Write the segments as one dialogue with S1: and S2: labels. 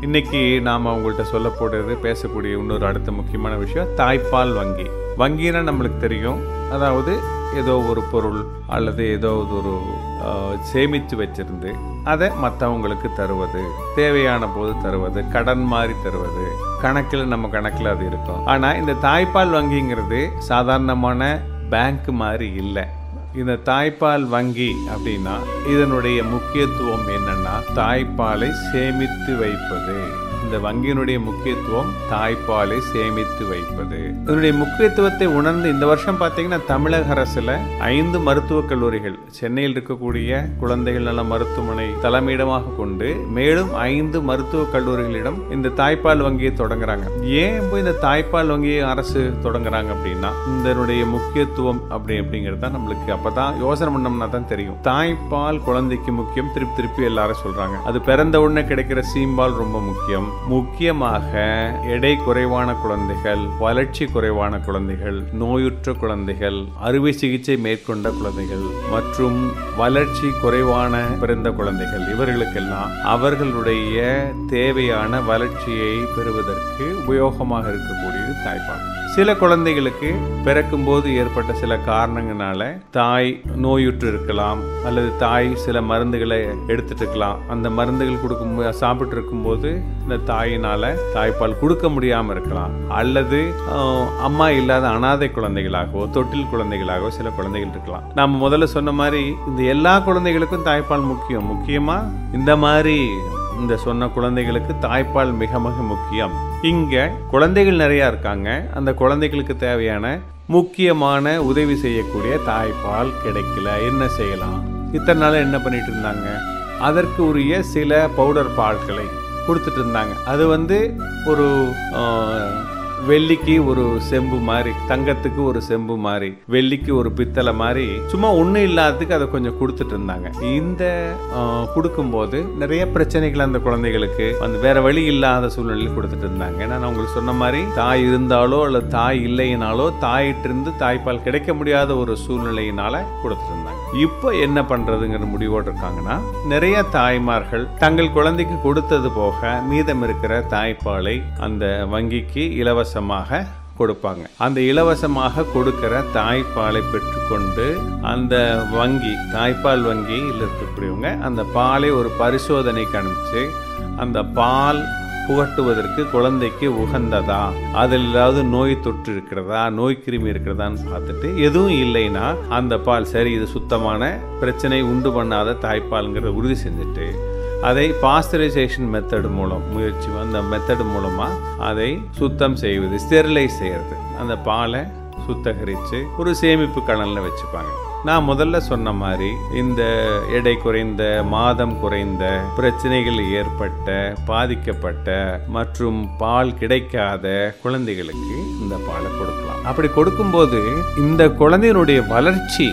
S1: இன்னைக்கு நாம் உங்கள்கிட்ட சொல்ல போடுறது பேசக்கூடிய இன்னொரு அடுத்த முக்கியமான விஷயம் தாய்ப்பால் வங்கி வங்கினா நம்மளுக்கு தெரியும் அதாவது ஏதோ ஒரு பொருள் அல்லது ஏதோ ஒரு ஆஹ், சேமித்து வச்சிருந்து அதை மற்றவங்களுக்கு தருவது தேவையான போது தருவது கடன் மாதிரி தருவது கணக்கில் நம்ம கணக்கில் அது இருக்கும் ஆனால் இந்த தாய்ப்பால் வங்கிங்கிறது சாதாரணமான பேங்க் மாதிரி இல்லை இந்த தாய்ப்பால் வங்கி அப்படின்னா இதனுடைய முக்கியத்துவம் என்னன்னா தாய்ப்பாலை சேமித்து வைப்பது இந்த வங்கியினுடைய முக்கியத்துவம் தாய்ப்பாலை சேமித்து வைப்பது இதனுடைய முக்கியத்துவத்தை உணர்ந்து இந்த வருஷம் பார்த்தீங்கன்னா தமிழக அரசுல ஐந்து மருத்துவக் கல்லூரிகள் சென்னையில் இருக்கக்கூடிய குழந்தைகள் நல மருத்துவமனை தலைமையிடமாக கொண்டு மேலும் ஐந்து மருத்துவக் கல்லூரிகளிடம் இந்த தாய்ப்பால் வங்கியை தொடங்குறாங்க ஏன் இப்போ இந்த தாய்ப்பால் வங்கியை அரசு தொடங்குறாங்க அப்படின்னா இதனுடைய முக்கியத்துவம் அப்படி அப்படிங்கிறது தான் நம்மளுக்கு அப்பதான் யோசனை பண்ணோம்னா தான் தெரியும் தாய்ப்பால் குழந்தைக்கு முக்கியம் திருப்பி திருப்பி எல்லாரும் சொல்றாங்க அது பிறந்த உடனே கிடைக்கிற சீம்பால் ரொம்ப முக்கியம் முக்கியமாக எடை குறைவான குழந்தைகள் வளர்ச்சி குறைவான குழந்தைகள் நோயுற்ற குழந்தைகள் அறுவை சிகிச்சை மேற்கொண்ட குழந்தைகள் மற்றும் வளர்ச்சி குறைவான பிறந்த குழந்தைகள் இவர்களுக்கெல்லாம் அவர்களுடைய தேவையான வளர்ச்சியை பெறுவதற்கு உபயோகமாக இருக்கக்கூடியது தாய்ப்பால் சில குழந்தைகளுக்கு பிறக்கும் போது ஏற்பட்ட சில காரணங்களால தாய் நோயுற்று இருக்கலாம் அல்லது தாய் சில மருந்துகளை எடுத்துட்டு இருக்கலாம் அந்த மருந்துகள் கொடுக்கும் சாப்பிட்டு இருக்கும்போது இந்த தாயினால தாய்ப்பால் கொடுக்க முடியாம இருக்கலாம் அல்லது ஆஹ், அம்மா இல்லாத அனாதை குழந்தைகளாகவோ தொட்டில் குழந்தைகளாகவோ சில குழந்தைகள் இருக்கலாம் நாம முதல்ல சொன்ன மாதிரி இந்த எல்லா குழந்தைகளுக்கும் தாய்ப்பால் முக்கியம் முக்கியமா இந்த மாதிரி இந்த சொன்ன குழந்தைகளுக்கு தாய்ப்பால் மிக மிக முக்கியம் இங்க குழந்தைகள் நிறைய இருக்காங்க அந்த குழந்தைகளுக்கு தேவையான முக்கியமான உதவி செய்யக்கூடிய தாய்ப்பால் கிடைக்கல என்ன செய்யலாம் இத்தனை நாள் என்ன பண்ணிட்டு இருந்தாங்க அதற்கு உரிய சில பவுடர் பால்களை கொடுத்துட்டு இருந்தாங்க அது வந்து ஒரு ஆஹ், வெள்ளிக்கு ஒரு செம்பு மாதிரி தங்கத்துக்கு ஒரு செம்பு மாதிரி வெள்ளிக்கு ஒரு பித்தளை மாதிரி சும்மா ஒன்றும் இல்லாததுக்கு அதை கொஞ்சம் கொடுத்துட்டு இருந்தாங்க இந்த ஆஹ், கொடுக்கும்போது நிறைய பிரச்சனைகள் அந்த குழந்தைகளுக்கு அந்த வேற வழி இல்லாத சூழ்நிலையில் கொடுத்துட்டு இருந்தாங்க ஏன்னா நான் உங்களுக்கு சொன்ன மாதிரி தாய் இருந்தாலோ அல்லது தாய் இல்லைனாலோ தாயிட்டு இருந்து தாய்ப்பால் கிடைக்க முடியாத ஒரு சூழ்நிலையினால கொடுத்துட்டு இருந்தாங்க இப்போ என்ன பண்றதுங்கிற முடிவோடு இருக்காங்கன்னா நிறைய தாய்மார்கள் தங்கள் குழந்தைக்கு கொடுத்தது போக மீதம் இருக்கிற தாய்ப்பாலை அந்த வங்கிக்கு இலவசமாக கொடுப்பாங்க அந்த இலவசமாக கொடுக்கிற தாய்ப்பாலை பெற்றுக்கொண்டு அந்த வங்கி தாய்ப்பால் வங்கியில் இருக்கக்கூடியவங்க அந்த பாலை ஒரு பரிசோதனைக்கு அனுப்பிச்சு அந்த பால் புகட்டுவதற்கு குழந்தைக்கு உகந்ததா அதில் ஏதாவது நோய் தொற்று இருக்கிறதா நோய் கிருமி இருக்கிறதான்னு பார்த்துட்டு எதுவும் இல்லைன்னா அந்த பால் சரி இது சுத்தமான பிரச்சனை உண்டு பண்ணாத தாய்ப்பால்ங்கிறத உறுதி செஞ்சுட்டு அதை பாஸ்டரைசேஷன் மெத்தட் மூலம் முயற்சி அந்த மெத்தட் மூலமாக அதை சுத்தம் செய்வது ஸ்டெரிலைஸ் செய்கிறது அந்த பாலை சுத்தகரித்து ஒரு சேமிப்பு கலனில் வச்சுப்பாங்க நான் முதல்ல சொன்ன மாதிரி இந்த எடை குறைந்த மாதம் குறைந்த பிரச்சனைகள் ஏற்பட்ட பாதிக்கப்பட்ட மற்றும் பால் கிடைக்காத குழந்தைகளுக்கு இந்த பாலை கொடுக்கலாம் அப்படி கொடுக்கும்போது இந்த குழந்தையினுடைய வளர்ச்சி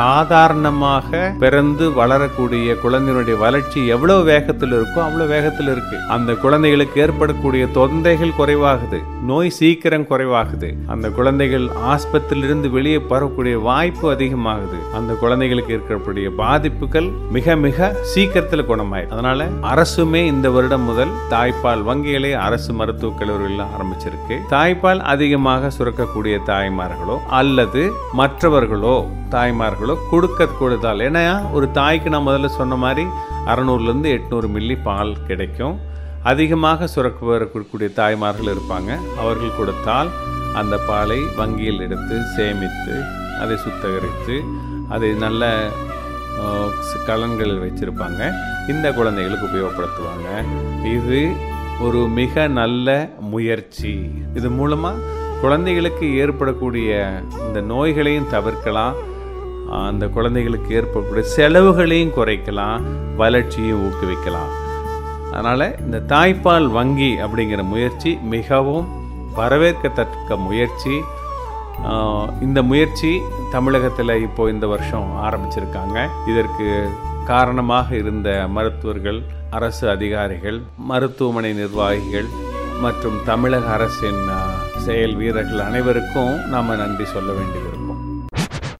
S1: சாதாரணமாக பிறந்து வளரக்கூடிய குழந்தையினுடைய வளர்ச்சி எவ்வளவு வேகத்தில் இருக்கோ அவ்வளவு வேகத்தில் இருக்கு அந்த குழந்தைகளுக்கு ஏற்படக்கூடிய தொந்தைகள் குறைவாகுது நோய் சீக்கிரம் குறைவாகுது அந்த குழந்தைகள் ஆஸ்பத்திரியிலிருந்து வெளியே பரவக்கூடிய வாய்ப்பு அதிகமாகுது அந்த குழந்தைகளுக்கு இருக்கக்கூடிய பாதிப்புகள் மிக மிக சீக்கிரத்தில் குணமாயிடும் அதனால அரசுமே இந்த வருடம் முதல் தாய்ப்பால் வங்கிகளை அரசு மருத்துவக் கல்லூரியில் ஆரம்பிச்சிருக்கு தாய்ப்பால் அதிகமாக சுரக்கக்கூடிய தாய்மார்களோ அல்லது மற்றவர்களோ தாய்மார்களோ கொடுக்க கொடுத்தால் ஏன்னா ஒரு தாய்க்கு நான் முதல்ல சொன்ன மாதிரி அறநூறுலேருந்து எட்நூறு மில்லி பால் கிடைக்கும் அதிகமாக சுரக்க வரக்கூடிய தாய்மார்கள் இருப்பாங்க அவர்கள் கொடுத்தால் அந்த பாலை வங்கியில் எடுத்து சேமித்து அதை சுத்தகரித்து அதை நல்ல அஹ், கலன்களில் வச்சிருப்பாங்க இந்த குழந்தைகளுக்கு உபயோகப்படுத்துவாங்க இது ஒரு மிக நல்ல முயற்சி இது மூலமாக குழந்தைகளுக்கு ஏற்படக்கூடிய இந்த நோய்களையும் தவிர்க்கலாம் அந்த குழந்தைகளுக்கு ஏற்படக்கூடிய செலவுகளையும் குறைக்கலாம் வளர்ச்சியும் ஊக்குவிக்கலாம் அதனால் இந்த தாய்ப்பால் வங்கி அப்படிங்கிற முயற்சி மிகவும் வரவேற்கத்தக்க முயற்சி ஆஹ் இந்த முயற்சி தமிழகத்தில் இப்போ இந்த வருஷம் ஆரம்பிச்சிருக்காங்க இதற்கு காரணமாக இருந்த மருத்துவர்கள் அரசு அதிகாரிகள் மருத்துவமனை நிர்வாகிகள் மற்றும் தமிழக அரசின் ஆஹ், செயல் வீரர்கள் அனைவருக்கும் நாம் நன்றி சொல்ல வேண்டியது